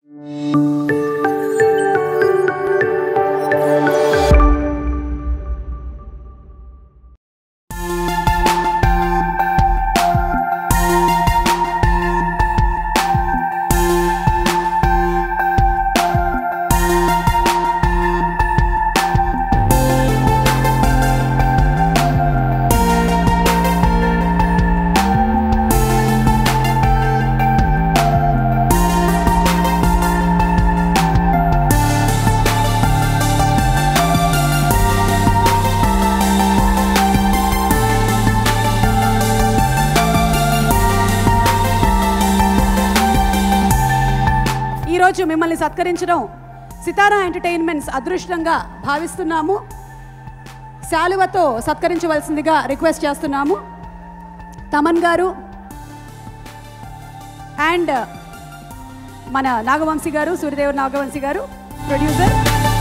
ఈరోజు మిమ్మల్ని సత్కరించడం సితారా ఎంటర్టైన్మెంట్స్ అదృష్టంగా భావిస్తున్నాము శాలువతో సత్కరించవలసిందిగా రిక్వెస్ట్ చేస్తున్నాము తమన్ గారు అండ్ మన నాగవంశీ గారు సూర్యదేవ నాగవంశీ గారు ప్రొడ్యూసర్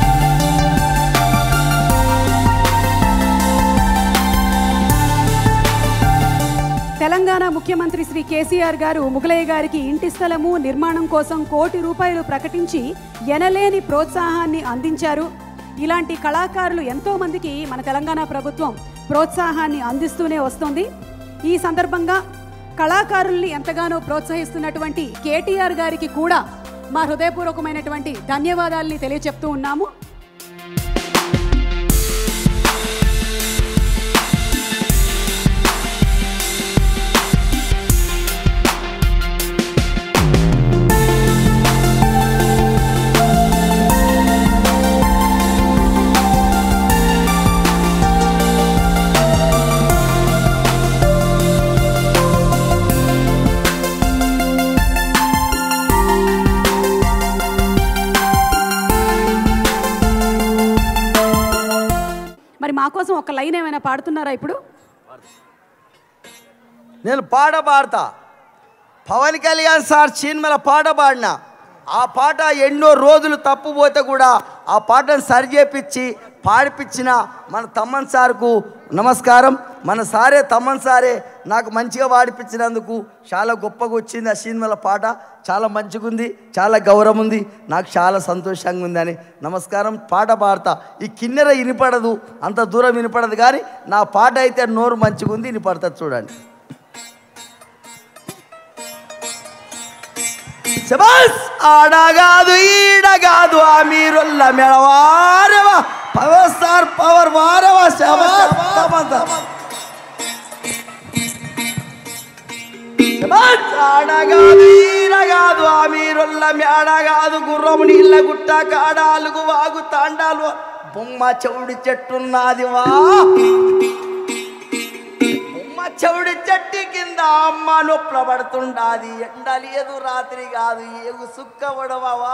తెలంగాణ ముఖ్యమంత్రి శ్రీ కేసీఆర్ గారు ముగలయ్య గారికి ఇంటి స్థలము నిర్మాణం కోసం కోటి రూపాయలు ప్రకటించి ఎనలేని ప్రోత్సాహాన్ని అందించారు ఇలాంటి కళాకారులు ఎంతో మందికి మన తెలంగాణ ప్రభుత్వం ప్రోత్సాహాన్ని అందిస్తూనే వస్తుంది ఈ సందర్భంగా కళాకారుల్ని ఎంతగానో ప్రోత్సహిస్తున్నటువంటి కేటీఆర్ గారికి కూడా మా హృదయపూర్వకమైనటువంటి ధన్యవాదాల్ని తెలియచెప్తూ ఉన్నాము మరి మా కోసం ఒక లైన్ ఏమైనా పాడుతున్నారా ఇప్పుడు నేను పాట పాడతా పవన్ కళ్యాణ్ సార్ సినిమాల పాట పాడిన ఆ పాట ఎన్నో రోజులు తప్పుపోతే కూడా ఆ పాటను సరిచేపించి పాడిపించిన మన తమ్మన్ సార్కు నమస్కారం మన సారే తమ్మన్ సారే నాకు మంచిగా పాడిపించినందుకు చాలా గొప్పగా వచ్చింది ఆ సినిమాల పాట చాలా మంచిగా ఉంది చాలా గౌరవం ఉంది నాకు చాలా సంతోషంగా ఉందని నమస్కారం పాట పాడతా ఈ కిన్నెర వినపడదు అంత దూరం వినపడదు కానీ నా పాట అయితే నోరు మంచిగా ఉంది వినపడుతుంది చూడండి శబాస్ ఆడగాదు ఈడగాదు ఆ మీరుల్ల మెడవారవా పవర్ స్టార్ పవర్ వారవా శబాస్ శబాస్ ఆడగాదు ఈడగాదు ఆ మీరుల్ల మేడగాదు గుర్రము నీళ్ళ గుట్ట కాడాలుగు వాగు తాండాలు బొమ్మ చెవుడి చెట్టున్నది వా అమ్మ చెవుడి చెట్టు కింద అమ్మ నొప్పుల పడుతుండాది ఎండ లేదు రాత్రి కాదు ఏగు సుక్క ఉడవవా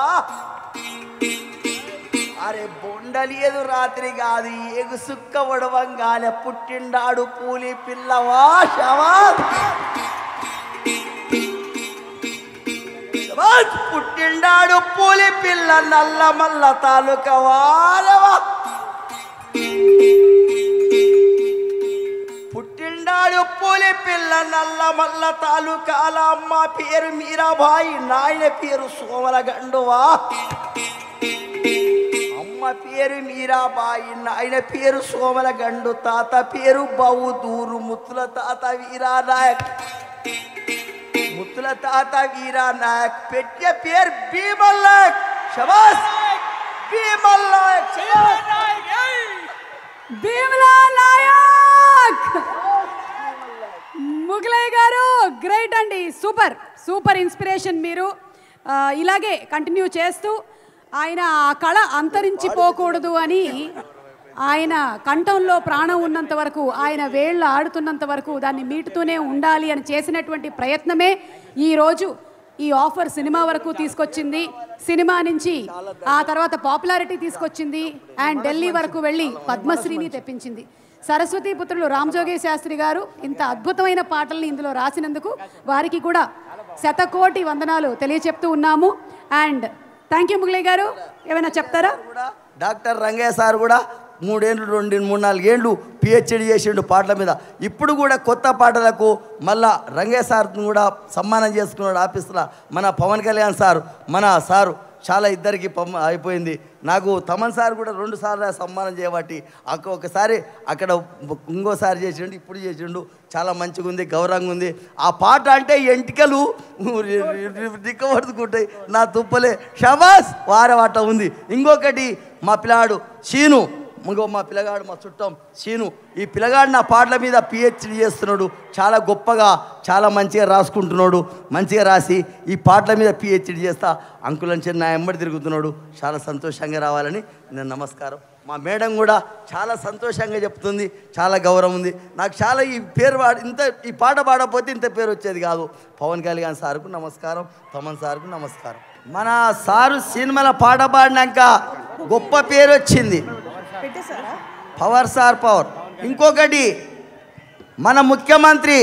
అరే బొండ లేదు రాత్రి కాదు ఏగు సుక్క ఉడవంగానే పుట్టిండాడు పూలి పిల్లవా శవా శబాష్! పుట్టిండాడు పూలి పిల్ల నల్ల మల్ల తాలూక వారవా పుట్టిండాడు పూలి పిల్ల నల్ల మల్ల తాలూకాల అమ్మ పేరు మీరాబాయి నాయన పేరు సోమల గండువా అమ్మ పేరు మీరాబాయి నాయన పేరు సోమల గండు తాత పేరు బౌదూరు ముత్తుల తాత వీరా నాయక్ ముత్తుల తాత వీరా నాయక్ పెట్టే పేరు భీమల్ నాయక్ శబాస్ భీమల్ నాయక్ శబాస్. భీమలా నాయక్ ముగలయ్య గారు గ్రేట్ అండి సూపర్ సూపర్ ఇన్స్పిరేషన్ మీరు ఆ, ఇలాగే కంటిన్యూ చేస్తూ ఆయన ఆ కళ అంతరించిపోకూడదు అని ఆయన కంఠంలో ప్రాణం ఉన్నంత వరకు ఆయన వేళ్ళు ఆడుతున్నంత వరకు దాన్ని మీటుతూనే ఉండాలి అని చేసినటువంటి ప్రయత్నమే ఈరోజు ఈ ఆఫర్ సినిమా వరకు తీసుకొచ్చింది సినిమా నుంచి ఆ తర్వాత పాపులారిటీ తీసుకొచ్చింది అండ్ ఢిల్లీ వరకు వెళ్ళి పద్మశ్రీని తెప్పించింది సరస్వతి పుత్రులు రామజోగే శాస్త్రి గారు ఇంత అద్భుతమైన పాటల్ని ఇందులో రాసినందుకు వారికి కూడా శతకోటి వందనాలు తెలియచెప్తూ ఉన్నాము అండ్ థ్యాంక్ యూ ముగ్లయ్య గారు ఏమైనా చెప్తారా కూడా డాక్టర్ రంగయ్య సార్ కూడా మూడేళ్ళు రెండు మూడు నాలుగేళ్ళు పిహెచ్డి చేసిండు పాటల మీద ఇప్పుడు కూడా కొత్త పాటలకు మళ్ళా రంగయ్య సార్ని కూడా సన్మానం చేసుకున్నాడు ఆఫీసులో మన పవన్ కళ్యాణ్ సార్ మన సారు చాలా ఇద్దరికి పమ్మ అయిపోయింది నాకు తమన్ సార్ కూడా రెండు సార్లు సన్మానం చేయబట్టి అక్క ఒకసారి అక్కడ ఇంకోసారి చేసిండు ఇప్పుడు చేసిండు చాలా మంచిగా ఉంది గౌరవంగా ఉంది ఆ పాట అంటే ఎంటికలు దిక్కబడుతుంటాయి నా తుప్పలే షబాస్ వారవాట ఉంది ఇంకొకటి మా పిల్లాడు శీను ఇంకో మా పిల్లగాడు మా చుట్టం శీను ఈ పిల్లగాడు నా పాటల మీద పిహెచ్డి చేస్తున్నాడు చాలా గొప్పగా చాలా మంచిగా రాసుకుంటున్నాడు మంచిగా రాసి ఈ పాటల మీద పిహెచ్డి చేస్తా అంకులని నా ఎంబడి తిరుగుతున్నాడు చాలా సంతోషంగా రావాలని నేను నమస్కారం మా మేడం కూడా చాలా సంతోషంగా చెప్తుంది చాలా గౌరవం ఉంది నాకు చాలా ఈ పేరు పాడ ఇంత ఈ పాట పాడకపోతే ఇంత పేరు వచ్చేది కాదు పవన్ కళ్యాణ్ సార్కు నమస్కారం తమన్ సార్కు నమస్కారం మన సారు సినిమాల పాట పాడినాక గొప్ప పేరు వచ్చింది పవర్ సార్ పవర్ ఇంకొకటి మన ముఖ్యమంత్రి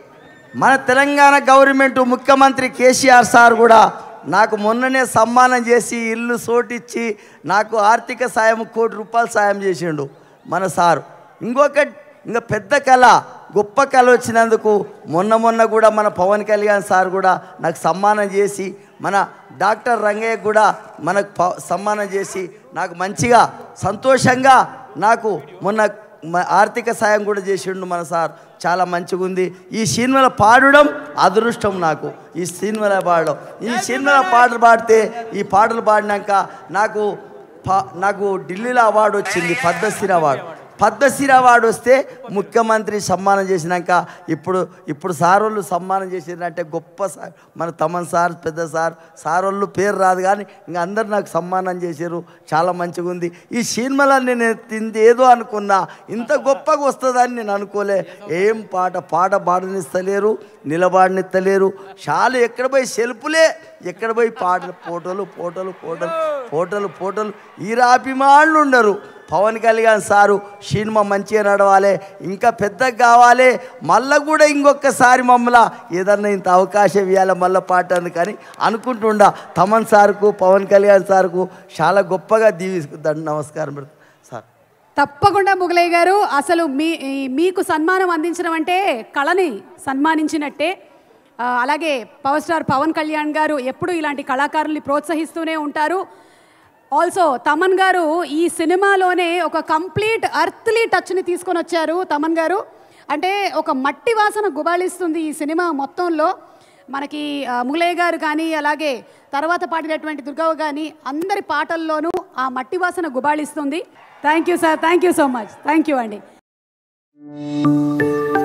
మన తెలంగాణ గవర్నమెంట్ ముఖ్యమంత్రి కేసీఆర్ సార్ కూడా నాకు మొన్ననే సన్మానం చేసి ఇల్లు సోటిచ్చి నాకు ఆర్థిక సాయం కోటి రూపాయలు సాయం చేసిండు మన సారు ఇంకొక ఇంకా పెద్ద కళ గొప్ప కళ వచ్చినందుకు మొన్న మొన్న కూడా మన పవన్ కళ్యాణ్ సార్ కూడా నాకు సన్మానం చేసి మన డాక్టర్ రంగయ్య కూడా మనకు ప- సన్మానం చేసి నాకు మంచిగా సంతోషంగా నాకు మొన్న మ- ఆర్థిక సాయం కూడా చేసిండు మన సార్ చాలా మంచిగా ఉంది ఈ సినిమాలో పాడడం అదృష్టం నాకు ఈ సినిమాలో పాడడం ఈ సినిమాలో పాటలు పాడితే ఈ పాటలు పాడినాక నాకు ప- నాకు ఢిల్లీలో అవార్డు వచ్చింది పద్మశ్రీ అవార్డు పద్మశ్రీ అవార్డు వస్తే ముఖ్యమంత్రి సన్మానం చేసినాక ఇప్పుడు ఇప్పుడు సార్ వాళ్ళు సన్మానం చేసిరంటే గొప్ప సార్ మన తమన్ సార్ పెద్ద సార్ సార్ వాళ్ళు పేరు రాదు కానీ ఇంకా అందరు నాకు సన్మానం చేశారు చాలా మంచిగా ఉంది ఈ సినిమాలో నేను తింది ఏదో అనుకున్నా ఇంత గొప్పగా వస్తుందని నేను అనుకోలే ఏం పాట పాట పాడనిస్తలేరు నిలబాడనిస్తలేరు చాలా ఎక్కడ పోయి సెల్పులే ఎక్కడ పోయి పాటలు ఫోటోలు ఫోటోలు ఫోటోలు ఫోటోలు ఫోటోలు ఈరాభిమానులు ఉండరు పవన్ కళ్యాణ్ సారు సినిమా మంచిగా నడవాలి ఇంకా పెద్దగా కావాలి మళ్ళా కూడా ఇంకొకసారి మమ్మల్ని ఏదన్నా ఇంత అవకాశం ఇవ్వాలి మళ్ళీ పాట అందుకని అనుకుంటుండా తమన్ సార్కు పవన్ కళ్యాణ్ సార్కు చాలా గొప్పగా దీవిస్తుందండి నమస్కారం బ్రదర్. సార్ తప్పకుండా ముగలయ్య గారు అసలు మీ ఈ- మీకు సన్మానం అందించడం అంటే కళని సన్మానించినట్టే ఆ, అలాగే పవర్ స్టార్ పవన్ కళ్యాణ్ గారు ఎప్పుడు ఇలాంటి కళాకారుల్ని ప్రోత్సహిస్తూనే ఉంటారు ఆల్సో తమన్ గారు ఈ సినిమాలోనే ఒక కంప్లీట్ అర్త్లీ టచ్ని తీసుకొని వచ్చారు తమన్ గారు అంటే ఒక మట్టి వాసన గుబాళిస్తుంది ఈ సినిమా మొత్తంలో మనకి ఆ, ముగలయ్య గారు కానీ అలాగే తర్వాత పాడినటువంటి దుర్గవ్వ కానీ అందరి పాటల్లోనూ ఆ మట్టి వాసన గుబాళిస్తుంది thank you sir thank you so much thank you అండి